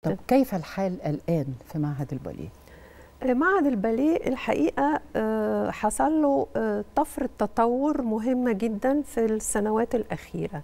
طب كيف الحال الآن في معهد الباليه؟ معهد الباليه الحقيقه حصل له طفره تطور مهمه جدا في السنوات الاخيره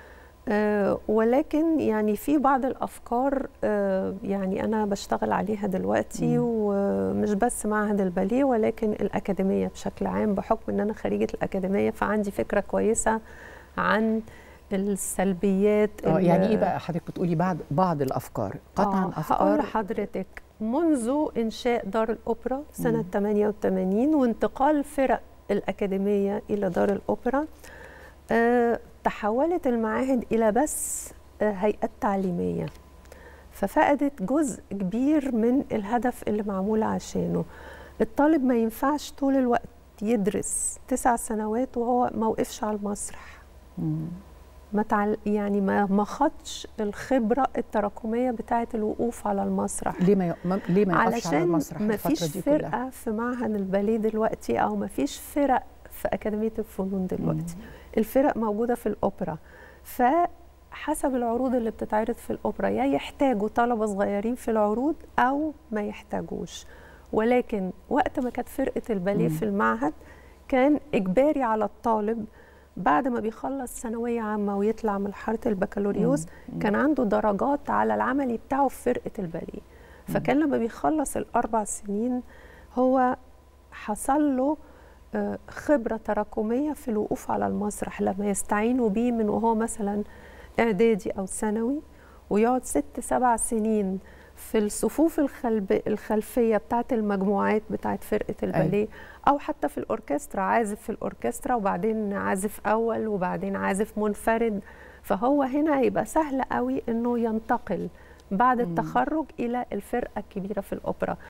ولكن يعني في بعض الافكار يعني انا بشتغل عليها دلوقتي ومش بس معهد الباليه ولكن الاكاديميه بشكل عام بحكم ان انا خريجه الاكاديميه فعندي فكره كويسه عن السلبيات اه يعني ايه بقى حضرتك بتقولي بعض بعض الافكار قطعا آه افكار هقول لحضرتك منذ انشاء دار الاوبرا سنه مم. 88 وانتقال فرق الاكاديميه الى دار الاوبرا آه تحولت المعاهد الى بس آه هيئات تعليميه ففقدت جزء كبير من الهدف اللي معمول عشانه الطالب ما ينفعش طول الوقت يدرس تسع سنوات وهو ما وقفش على المسرح مم. ما تعل... يعني ما ما خدش الخبره التراكميه بتاعه الوقوف على المسرح ليه ما ي... ليه ما يقفش على المسرح ما فيش فرقه كلها. في معهد الباليه دلوقتي او ما فيش فرق في اكاديميه الفنون دلوقتي مم. الفرق موجوده في الاوبرا فحسب العروض اللي بتتعرض في الاوبرا يا يحتاجوا طلبه صغيرين في العروض او ما يحتاجوش ولكن وقت ما كانت فرقه الباليه في المعهد كان اجباري على الطالب بعد ما بيخلص ثانويه عامه ويطلع من مرحله البكالوريوس كان عنده درجات على العملي بتاعه في فرقه الباليه فكان لما بيخلص الاربع سنين هو حصل له خبره تراكميه في الوقوف على المسرح لما يستعينوا بيه من وهو مثلا اعدادي او ثانوي ويقعد ست سبع سنين في الصفوف الخلب الخلفيه بتاعت المجموعات بتاعت فرقه الباليه او حتى في الاوركسترا عازف في الاوركسترا وبعدين عازف اول وبعدين عازف منفرد فهو هنا هيبقى سهل قوي انه ينتقل بعد التخرج الى الفرقه الكبيره في الاوبرا